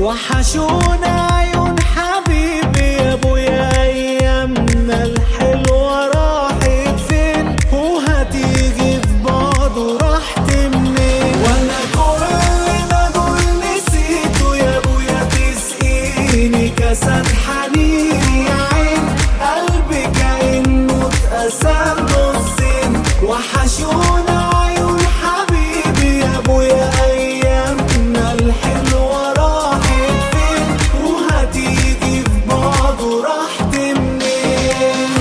وحشونا عيون حبيبي يا ابويا ايامنا الحلوه راحت فين وهتيجي في بعض ورحت منين وانا كل ما اقول نسيته يا ابويا تسقيني كاسات حنين يا عين قلبي كانه اتقسم نصين وحشونا عيون حبيبي يا ابويا ايامنا الحلوه راحت فين وهتيجي في بعض ورحت منين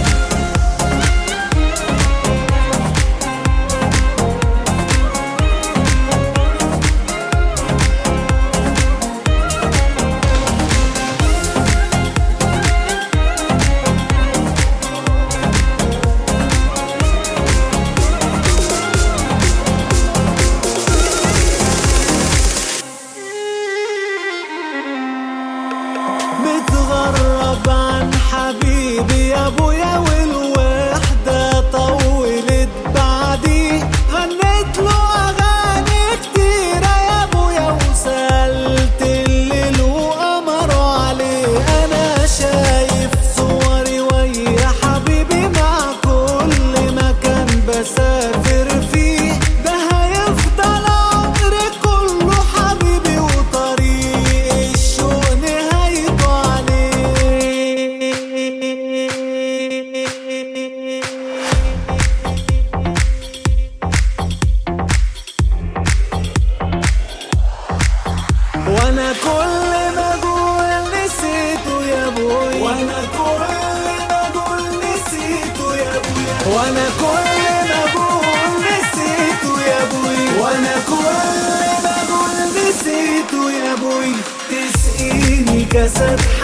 متغرب عن حبيبي يا ابويا والوحدة طولت بعدي غنيت له اغاني كتيرة يا ابويا وسألت الليل وقمروا عليه انا شايف صوري ويا حبيبي مع كل مكان بسافر فيه ده هيفضل عمري كله حبيبي وطريق الشوق نهايته عليه وانا كل ما اقول نسيته يا ابوي وانا كل ما اقول نسيته يا ابوي وانا كل ما اقول نسيته يا ابوي وانا كل ما اقول نسيته يا ابوي تسقيني كاسات